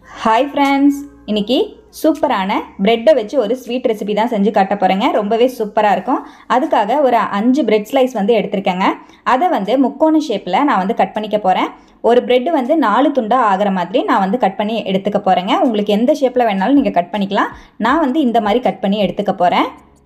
hi friends இன்னைக்கு சூப்பரான ப்ரெட்டை வச்சு ஒரு ஸ்வீட் ரெசிபி தான் செஞ்சு காட்ட போகிறேங்க ரொம்பவே சூப்பராக இருக்கும் அதுக்காக ஒரு அஞ்சு பிரெட் ஸ்லைஸ் வந்து எடுத்திருக்கேங்க அதை வந்து முக்கோண ஷேப்பில் நான் வந்து கட் பண்ணிக்க போகிறேன் ஒரு பிரெட் வந்து நாலு துண்டாக ஆகிற மாதிரி நான் வந்து கட் பண்ணி எடுத்துக்க போகிறேங்க உங்களுக்கு எந்த ஷேப்பில் வேணாலும் நீங்கள் கட் பண்ணிக்கலாம் நான் வந்து இந்த மாதிரி கட் பண்ணி எடுத்துக்க போகிறேன்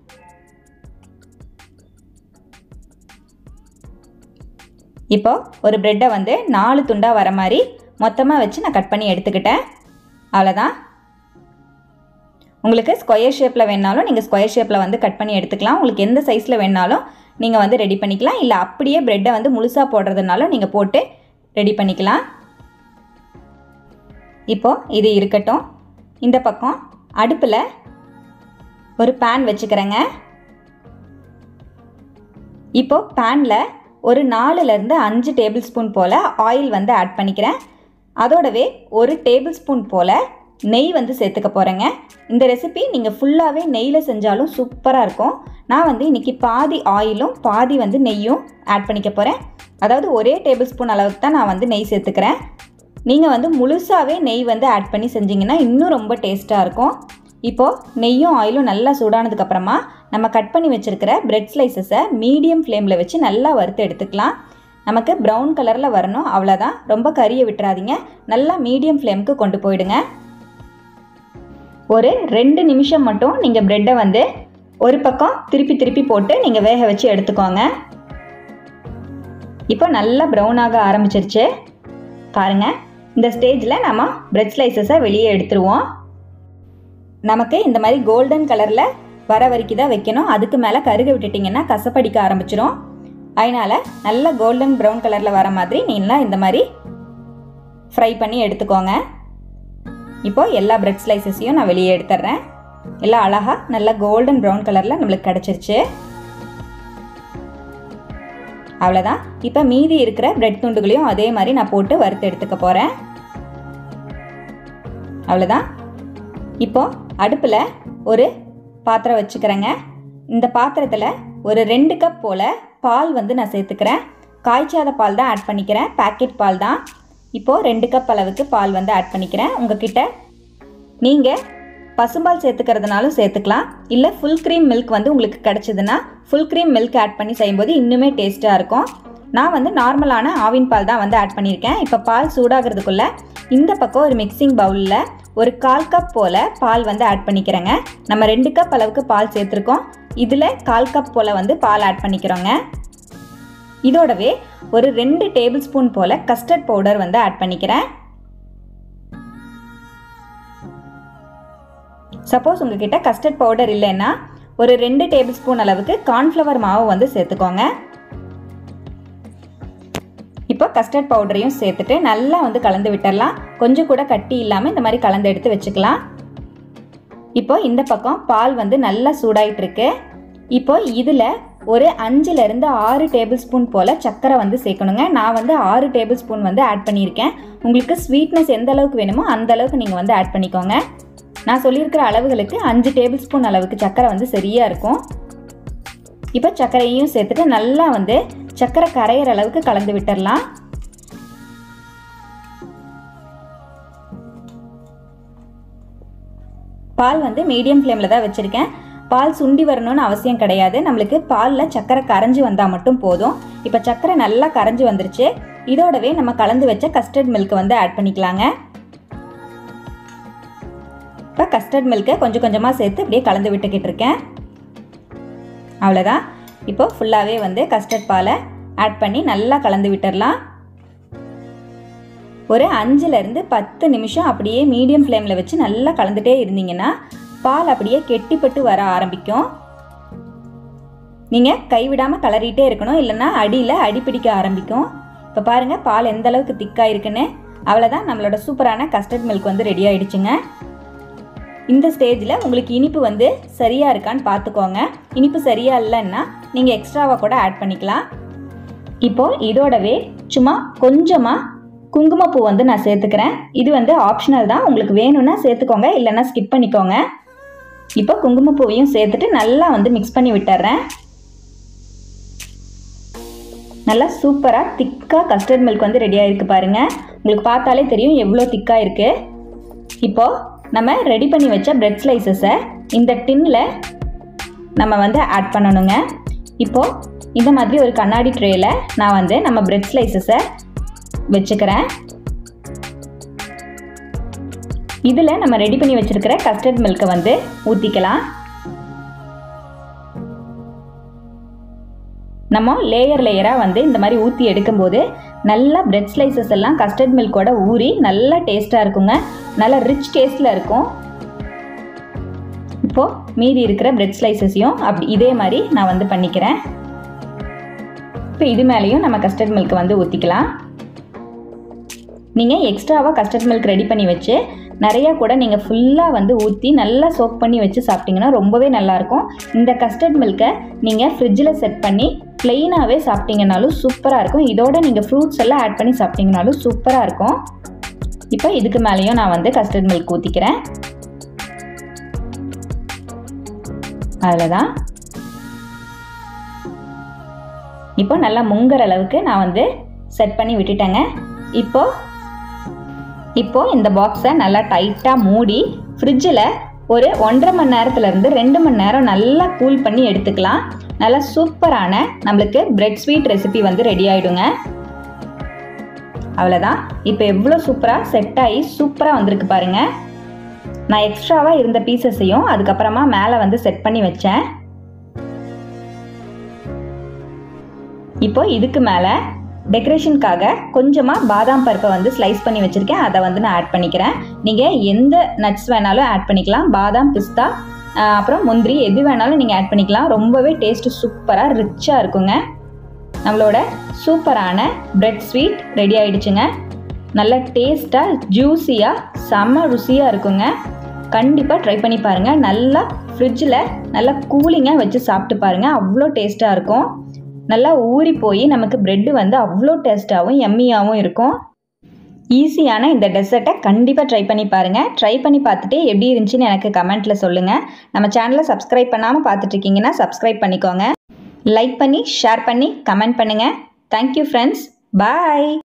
இப்போ ஒரு ப்ரெட்டை வந்து நாலு துண்டாக வர மாதிரி மொத்தமாக வச்சு நான் கட் பண்ணி எடுத்துக்கிட்டேன் அவ்வளோதான் உங்களுக்கு ஸ்கொயர் ஷேப்பில் வேணாலும் நீங்கள் ஸ்கொயர் ஷேப்பில் வந்து கட் பண்ணி எடுத்துக்கலாம் உங்களுக்கு எந்த சைஸில் வேணாலும் நீங்கள் வந்து ரெடி பண்ணிக்கலாம் இல்லை அப்படியே ப்ரெட்டை வந்து முழுசாக போடுறதுனாலும் நீங்கள் போட்டு ரெடி பண்ணிக்கலாம் இப்போது இது இருக்கட்டும் இந்த பக்கம் அடுப்பில் ஒரு பேன் வச்சுக்கிறேங்க இப்போ பேனில் ஒரு நாலுலேருந்து அஞ்சு டேபிள் ஸ்பூன் போல் ஆயில் வந்து ஆட் பண்ணிக்கிறேன் அதோடவே ஒரு டேபிள் ஸ்பூன் போல் நெய் வந்து சேர்த்துக்க போகிறேங்க இந்த ரெசிபி நீங்கள் ஃபுல்லாகவே நெய்யில் செஞ்சாலும் சூப்பராக இருக்கும் நான் வந்து இன்றைக்கி பாதி ஆயிலும் பாதி வந்து நெய்யும் ஆட் பண்ணிக்க போகிறேன் அதாவது ஒரே டேபிள் ஸ்பூன் அளவுக்கு தான் நான் வந்து நெய் சேர்த்துக்கிறேன் நீங்கள் வந்து முழுசாகவே நெய் வந்து ஆட் பண்ணி செஞ்சிங்கன்னா இன்னும் ரொம்ப டேஸ்ட்டாக இருக்கும் இப்போது நெய்யும் ஆயிலும் நல்லா சூடானதுக்கப்புறமா நம்ம கட் பண்ணி வச்சுருக்கிற பிரெட் ஸ்லைசஸை மீடியம் ஃப்ளேமில் வச்சு நல்லா வறுத்து எடுத்துக்கலாம் நமக்கு ப்ரௌன் கலரில் வரணும் அவ்வளோதான் ரொம்ப கறியை விட்டுறாதீங்க நல்லா மீடியம் ஃப்ளேமுக்கு கொண்டு போயிடுங்க ஒரு ரெண்டு நிமிஷம் மட்டும் நீங்கள் ப்ரெட்டை வந்து ஒரு பக்கம் திருப்பி திருப்பி போட்டு நீங்கள் வேக வச்சு எடுத்துக்கோங்க இப்போ நல்லா ப்ரௌன் ஆக ஆரம்பிச்சிருச்சு பாருங்கள் இந்த ஸ்டேஜில் நம்ம பிரெட் ஸ்லைசஸை வெளியே எடுத்துருவோம் நமக்கு இந்த மாதிரி கோல்டன் கலரில் வர வரைக்கும் தான் வைக்கணும் அதுக்கு மேலே கருக விட்டுட்டிங்கன்னா கசப்படிக்க ஆரம்பிச்சிரும் அதனால் நல்ல கோல்டன் ப்ரௌன் கலரில் வர மாதிரி நீங்களாம் இந்த மாதிரி ஃப்ரை பண்ணி எடுத்துக்கோங்க இப்போது எல்லா பிரெட் ஸ்லைசஸையும் நான் வெளியே எடுத்துட்றேன் எல்லாம் அழகாக நல்லா கோல்டன் ப்ரௌன் கலரில் நம்மளுக்கு கிடச்சிருச்சு அவ்வளோதான் இப்போ மீதி இருக்கிற பிரெட் துண்டுகளையும் அதே மாதிரி நான் போட்டு வறுத்து எடுத்துக்க போகிறேன் அவ்வளோதான் இப்போ அடுப்பில் ஒரு பாத்திரம் வச்சுக்கிறேங்க இந்த பாத்திரத்தில் ஒரு ரெண்டு கப் போல் பால் வந்து நான் சேர்த்துக்கிறேன் காய்ச்சாத பால் தான் ஆட் பண்ணிக்கிறேன் பேக்கெட் பால் தான் இப்போது ரெண்டு கப் அளவுக்கு பால் வந்து ஆட் பண்ணிக்கிறேன் உங்ககிட்ட நீங்கள் பசும்பால் சேர்த்துக்கிறதுனாலும் சேர்த்துக்கலாம் இல்லை ஃபுல் க்ரீம் மில்க் வந்து உங்களுக்கு கிடச்சிதுன்னா ஃபுல் க்ரீம் மில்க் ஆட் பண்ணி செய்யும்போது இன்னுமே டேஸ்ட்டாக இருக்கும் நான் வந்து நார்மலான ஆவின் பால் தான் வந்து ஆட் பண்ணியிருக்கேன் இப்போ பால் சூடாகிறதுக்குள்ளே இந்த பக்கம் ஒரு மிக்சிங் பவுலில் ஒரு கால் கப் போல் பால் வந்து ஆட் பண்ணிக்கிறேங்க நம்ம ரெண்டு கப் அளவுக்கு பால் சேர்த்துருக்கோம் இதில் கால் கப் போல் வந்து பால் ஆட் பண்ணிக்கிறோங்க இதோடவே ஒரு ரெண்டு டேபிள் ஸ்பூன் போல் கஸ்டர்ட் பவுடர் வந்து ஆட் பண்ணிக்கிறேன் சப்போஸ் உங்ககிட்ட கஸ்டர்ட் பவுடர் இல்லைன்னா ஒரு ரெண்டு டேபிள் ஸ்பூன் அளவுக்கு கார்ன்ஃப்ளவர் மாவு வந்து சேர்த்துக்கோங்க இப்போ கஸ்டர்ட் பவுடரையும் சேர்த்துட்டு நல்லா வந்து கலந்து விட்டுடலாம் கொஞ்சம் கூட கட்டி இல்லாமல் இந்த மாதிரி கலந்து எடுத்து வச்சுக்கலாம் இப்போ இந்த பக்கம் பால் வந்து நல்லா சூடாயிட்டு இருக்கு இப்போ இதில் ஒரு அஞ்சுலேருந்து ஆறு டேபிள் ஸ்பூன் போல் சர்க்கரை வந்து சேர்க்கணுங்க நான் வந்து ஆறு டேபிள் ஸ்பூன் வந்து ஆட் பண்ணியிருக்கேன் உங்களுக்கு ஸ்வீட்னஸ் எந்த அளவுக்கு வேணுமோ அந்த அளவுக்கு நீங்கள் வந்து ஆட் பண்ணிக்கோங்க நான் சொல்லியிருக்கிற அளவுகளுக்கு அஞ்சு டேபிள் ஸ்பூன் அளவுக்கு சர்க்கரை வந்து சரியாக இருக்கும் இப்போ சர்க்கரையும் சேர்த்துட்டு நல்லா வந்து சர்க்கரை கரையிற அளவுக்கு கலந்து விட்டுடலாம் பால் வந்து மீடியம் ஃப்ளேமில் தான் வச்சுருக்கேன் பால் சுண்டி வரணும்னு அவசியம் கிடையாது நம்மளுக்கு பாலில் சர்க்கரை கரைஞ்சி வந்தால் மட்டும் போதும் இப்போ சர்க்கரை நல்லா கரைஞ்சி வந்துருச்சு இதோடவே நம்ம கலந்து வச்ச கஸ்டர்ட் மில்க் வந்து ஆட் பண்ணிக்கலாங்க இப்போ கஸ்டர்ட் மில்க்கை கொஞ்சம் கொஞ்சமாக சேர்த்து அப்படியே கலந்து விட்டுக்கிட்டு இருக்கேன் அவ்வளோதான் இப்போ ஃபுல்லாகவே வந்து கஸ்டர்ட் பாலை ஆட் பண்ணி நல்லா கலந்து விட்டுடலாம் ஒரு அஞ்சுலேருந்து பத்து நிமிஷம் அப்படியே மீடியம் ஃப்ளேமில் வச்சு நல்லா கலந்துட்டே இருந்தீங்கன்னா பால் அப்படியே கெட்டிப்பட்டு வர ஆரம்பிக்கும் நீங்கள் கைவிடாமல் கலரிட்டே இருக்கணும் இல்லைன்னா அடியில் அடி பிடிக்க ஆரம்பிக்கும் இப்போ பாருங்கள் பால் எந்த அளவுக்கு திக்காக இருக்குன்னு அவ்வளோதான் நம்மளோட சூப்பரான கஸ்டர்ட் மில்க் வந்து ரெடி ஆயிடுச்சுங்க இந்த ஸ்டேஜில் உங்களுக்கு இனிப்பு வந்து சரியாக இருக்கான்னு பார்த்துக்கோங்க இனிப்பு சரியாக இல்லைன்னா நீங்கள் எக்ஸ்ட்ராவாக கூட ஆட் பண்ணிக்கலாம் இப்போது இதோடவே சும்மா கொஞ்சமாக குங்குமப்பூ வந்து நான் சேர்த்துக்கிறேன் இது வந்து ஆப்ஷனல் தான் உங்களுக்கு வேணும்னா சேர்த்துக்கோங்க இல்லைன்னா ஸ்கிப் பண்ணிக்கோங்க இப்போ குங்குமப்பூவையும் சேர்த்துட்டு நல்லா வந்து மிக்ஸ் பண்ணி விட்டுறேன் நல்லா சூப்பராக திக்காக கஸ்டர்ட் மில்க் வந்து ரெடி ஆகிருக்கு பாருங்கள் உங்களுக்கு பார்த்தாலே தெரியும் எவ்வளோ திக்காக இருக்குது இப்போது நம்ம ரெடி பண்ணி வச்ச பிரெட் ஸ்லைசஸை இந்த டின்னில் நம்ம வந்து ஆட் பண்ணணுங்க இப்போது இந்த மாதிரி ஒரு கண்ணாடி ட்ரேயில் நான் வந்து நம்ம பிரெட் ஸ்லைசஸை வச்சுக்கிறேன் இதில் நம்ம ரெடி பண்ணி வச்சுருக்கிற கஸ்டர்ட் மில்கை வந்து ஊற்றிக்கலாம் நம்ம லேயர் லேயராக வந்து இந்த மாதிரி ஊற்றி எடுக்கும்போது நல்லா பிரெட் ஸ்லைசஸ் எல்லாம் கஸ்டர்ட் மில்கோட ஊறி நல்லா டேஸ்ட்டாக இருக்குங்க நல்லா ரிச் டேஸ்ட்டில் இருக்கும் இப்போது மீதி இருக்கிற பிரெட் ஸ்லைசஸையும் அப்படி இதே மாதிரி நான் வந்து பண்ணிக்கிறேன் இப்போ இது மேலேயும் நம்ம கஸ்டர்ட் மில்க் வந்து ஊற்றிக்கலாம் நீங்கள் எக்ஸ்ட்ராவாக கஸ்டர்ட் மில்க் ரெடி பண்ணி வச்சு நிறையா கூட நீங்கள் ஃபுல்லாக வந்து ஊற்றி நல்லா சோக் பண்ணி வச்சு சாப்பிட்டிங்கன்னா ரொம்பவே நல்லாயிருக்கும் இந்த கஸ்டர்ட் மில்கை நீங்கள் ஃப்ரிட்ஜில் செட் பண்ணி ப்ளெயினாகவே சாப்பிட்டீங்கனாலும் சூப்பராக இருக்கும் இதோட நீங்கள் ஃப்ரூட்ஸ் எல்லாம் ஆட் பண்ணி சாப்பிட்டீங்கனாலும் சூப்பராக இருக்கும் இப்போ இதுக்கு மேலேயும் நான் வந்து கஸ்டர்ட் மில்க் ஊற்றிக்கிறேன் அதில் தான் இப்போ நல்லா முங்குற அளவுக்கு நான் வந்து செட் பண்ணி விட்டுட்டேங்க இப்போ இப்போ இந்த பாக்ஸை நல்லா டைட்டாக மூடி ஃப்ரிட்ஜில் ஒரு ஒன்றரை மணி நேரத்துலேருந்து ரெண்டு மணி நேரம் நல்லா கூல் பண்ணி எடுத்துக்கலாம் நல்லா சூப்பரான நம்மளுக்கு பிரெட் ஸ்வீட் ரெசிபி வந்து ரெடி ஆகிடுங்க அவ்வளோதான் இப்போ எவ்வளோ சூப்பராக செட் ஆகி சூப்பராக வந்திருக்கு பாருங்கள் நான் எக்ஸ்ட்ராவாக இருந்த பீசஸையும் அதுக்கப்புறமா மேலே வந்து செட் பண்ணி வச்சேன் இப்போ இதுக்கு மேலே டெக்கரேஷனுக்காக கொஞ்சமாக பாதாம் பருப்பை வந்து ஸ்லைஸ் பண்ணி வச்சுருக்கேன் அதை வந்து நான் ஆட் பண்ணிக்கிறேன் நீங்கள் எந்த நட்ஸ் வேணாலும் ஆட் பண்ணிக்கலாம் பாதாம் பிஸ்தா அப்புறம் முந்திரி எது வேணாலும் நீங்கள் ஆட் பண்ணிக்கலாம் ரொம்பவே டேஸ்ட்டு சூப்பராக ரிச்சாக இருக்குங்க நம்மளோட சூப்பரான பிரெட் ஸ்வீட் ரெடி ஆயிடுச்சுங்க நல்ல டேஸ்ட்டாக ஜூஸியாக செம்ம ருசியாக இருக்குங்க கண்டிப்பாக ட்ரை பண்ணி பாருங்கள் நல்லா ஃப்ரிட்ஜில் நல்லா கூலிங்காக வச்சு சாப்பிட்டு பாருங்கள் அவ்வளோ டேஸ்ட்டாக இருக்கும் நல்லா ஊறி போய் நமக்கு ப்ரெட்டு வந்து அவ்வளோ டேஸ்ட்டாகவும் எம்மியாகவும் இருக்கும் ஈஸியான இந்த டெசர்ட்டை கண்டிப்பாக ட்ரை பண்ணி பாருங்கள் ட்ரை பண்ணி பார்த்துட்டு எப்படி இருந்துச்சுன்னு எனக்கு கமெண்ட்டில் சொல்லுங்கள் நம்ம சேனலை சப்ஸ்கிரைப் பண்ணாமல் பார்த்துட்ருக்கீங்கன்னா சப்ஸ்கிரைப் பண்ணிக்கோங்க லைக் பண்ணி ஷேர் பண்ணி கமெண்ட் பண்ணுங்கள் தேங்க்யூ ஃப்ரெண்ட்ஸ் பாய்